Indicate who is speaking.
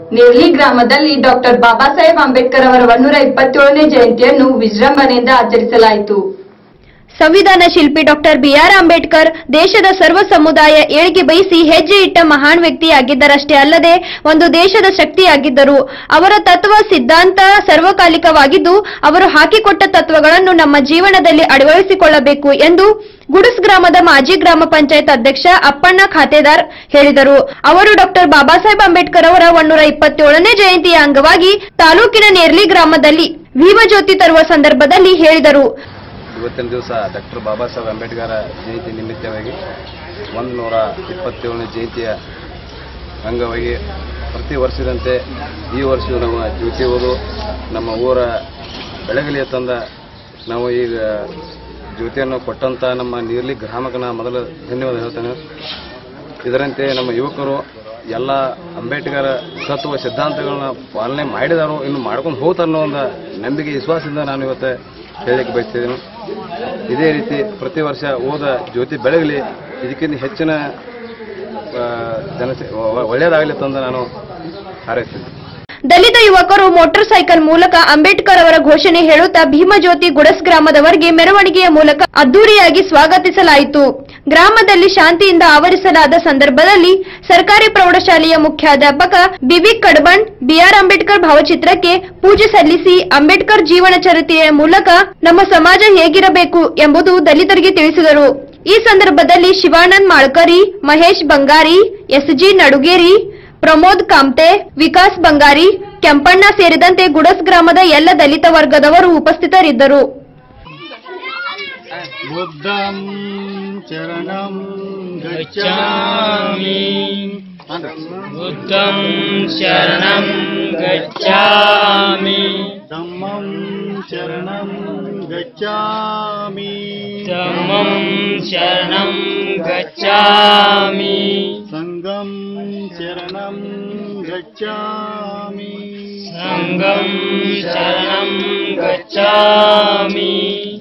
Speaker 1: ನಿರ್ಲಿ ಗ್ರಾಮದಲ್ಲಿ ಡಾಕ್ಟರ್ ಬಾಬಾ ಸಾಹೇಬ್ ಅಂಬೇಡ್ಕರ್ ಅವರ ಒನ್ನೂರ ಇಪ್ಪತ್ತೇಳನೇ ಜಯಂತಿಯನ್ನು ವಿಜೃಂಭಣೆಯಿಂದ ಆಚರಿಸಲಾಯಿತು
Speaker 2: ಸಂವಿಧಾನ ಶಿಲ್ಪಿ ಡಾಕ್ಟರ್ ಬಿಆರ್ ಅಂಬೇಡ್ಕರ್ ದೇಶದ ಸರ್ವ ಸಮುದಾಯ ಏಳಿಗೆ ಬಯಸಿ ಹೆಜ್ಜೆ ಇಟ್ಟ ಮಹಾನ್ ವ್ಯಕ್ತಿಯಾಗಿದ್ದರಷ್ಟೇ ಅಲ್ಲದೆ ಒಂದು ದೇಶದ ಶಕ್ತಿಯಾಗಿದ್ದರು ಅವರ ತತ್ವ ಸಿದ್ಧಾಂತ ಸರ್ವಕಾಲಿಕವಾಗಿದ್ದು ಅವರು ಹಾಕಿಕೊಟ್ಟ ತತ್ವಗಳನ್ನು ನಮ್ಮ ಜೀವನದಲ್ಲಿ ಅಳವಡಿಸಿಕೊಳ್ಳಬೇಕು ಎಂದು ಗುಡುಸ್ ಗ್ರಾಮದ ಮಾಜಿ ಗ್ರಾಮ ಪಂಚಾಯತ್ ಅಧ್ಯಕ್ಷ ಅಪ್ಪಣ್ಣ ಖಾತೆದಾರ್ ಹೇಳಿದರು ಅವರು ಡಾಕ್ಟರ್ ಬಾಬಾ ಸಾಹೇಬ್ ಅಂಬೇಡ್ಕರ್ ಅವರ ಒನ್ನೂರ ಇಪ್ಪತ್ತೇಳನೇ ಜಯಂತಿಯ ಅಂಗವಾಗಿ ತಾಲೂಕಿನ ನೇರ್ಲಿ ಗ್ರಾಮದಲ್ಲಿ ಭೀಮಜ್ಯೋತಿ ತರುವ ಸಂದರ್ಭದಲ್ಲಿ ಹೇಳಿದರು
Speaker 3: ಇವತ್ತಿನ ದಿವಸ ಡಾಕ್ಟರ್ ಬಾಬಾ ಸಾಹೇಬ್ ಅಂಬೇಡ್ಕರ್ ಜಯಂತಿ ನಿಮಿತ್ತವಾಗಿ ಒಂದು ನೂರ ಇಪ್ಪತ್ತೇಳನೇ ಜಯಂತಿಯ ಅಂಗವಾಗಿ ಪ್ರತಿ ವರ್ಷದಂತೆ ಈ ವರ್ಷವೂ ನಾವು ಜ್ಯೋತಿ ಓದು ನಮ್ಮ ಊರ ಬೆಳಗಲಿಯ ತಂದ ನಾವು ಈಗ ಜ್ಯೋತಿಯನ್ನು ಕೊಟ್ಟಂತ ನಮ್ಮ ನೀರ್ಲಿ ಗ್ರಾಮಕ್ಕೆ ನಾ ಮೊದಲು ಧನ್ಯವಾದ ಹೇಳ್ತೇನೆ ಇದರಂತೆ ನಮ್ಮ ಯುವಕರು ಎಲ್ಲ ಅಂಬೇಡ್ಕರ್ ತತ್ವ ಸಿದ್ಧಾಂತಗಳನ್ನ ಪಾಲನೆ ಮಾಡಿದಾರೋ ಇನ್ನು ಮಾಡ್ಕೊಂಡು ಹೋಗ್ತಾರೋ ಅನ್ನೋ ಒಂದು ನಂಬಿಕೆ ವಿಶ್ವಾಸದಿಂದ ನಾನು ಇವತ್ತು ಹೇಳಲಿಕ್ಕೆ ಬಯಸ್ತಿದ್ದೇನೆ ಇದೇ ರೀತಿ ಪ್ರತಿ ವರ್ಷ ಓದ ಜ್ಯೋತಿ ಬೆಳಗಲಿ ಇದಕ್ಕಿಂತ ಹೆಚ್ಚಿನ ಆ, ಜನಸೇ ಒ- ಒಳ್ಳೆಯದಾಗಲಿ ತಂದು ನಾನು ಹಾರೈಸ್ತೀನಿ
Speaker 2: ದಲಿತ ಯುವಕರು ಮೋಟಾರ್ ಸೈಕಲ್ ಮೂಲಕ ಅಂಬೇಡ್ಕರ್ ಅವರ ಘೋಷಣೆ ಹೇಳುತ್ತಾ ಭೀಮಜ್ಯೋತಿ ಗುಡಸ್ ಗ್ರಾಮದವರೆಗೆ ಮೆರವಣಿಗೆಯ ಮೂಲಕ ಅದ್ದೂರಿಯಾಗಿ ಸ್ವಾಗತಿಸಲಾಯಿತು ಗ್ರಾಮದಲ್ಲಿ ಶಾಂತಿಯಿಂದ ಆವರಿಸಲಾದ ಸಂದರ್ಭದಲ್ಲಿ ಸರ್ಕಾರಿ ಪ್ರೌಢಶಾಲೆಯ ಮುಖ್ಯಾಧ್ಯಾಪಕ ಬಿವಿ ಕಡಬಣ್ ಬಿಆರ್ ಅಂಬೇಡ್ಕರ್ ಭಾವಚಿತ್ರಕ್ಕೆ ಪೂಜೆ ಸಲ್ಲಿಸಿ ಅಂಬೇಡ್ಕರ್ ಜೀವನ ಚರಿತ್ರೆಯ ಮೂಲಕ ನಮ್ಮ ಸಮಾಜ ಹೇಗಿರಬೇಕು ಎಂಬುದು ದಲಿತರಿಗೆ ತಿಳಿಸಿದರು ಈ ಸಂದರ್ಭದಲ್ಲಿ ಶಿವಾನಂದ್ ಮಾಳ್ಕರಿ ಮಹೇಶ್ ಬಂಗಾರಿ ಎಸ್ಜಿ ನಡುಗೇರಿ ಪ್ರಮೋದ್ ಕಾಮ್ತೆ ವಿಕಾಸ್ ಬಂಗಾರಿ ಕೆಂಪಣ್ಣ ಸೇರಿದಂತೆ ಗುಡಸ್ ಗ್ರಾಮದ ಎಲ್ಲ ದಲಿತ ವರ್ಗದವರು ಉಪಸ್ಥಿತರಿದ್ದರು
Speaker 4: बुद्धं चरणं गच्छामि
Speaker 5: बुद्धं शरणं गच्छामि
Speaker 4: धम्मं शरणं गच्छामि
Speaker 5: धम्मं शरणं गच्छामि
Speaker 4: सङ्गं शरणं गच्छामि
Speaker 5: सङ्गं शरणं गच्छामि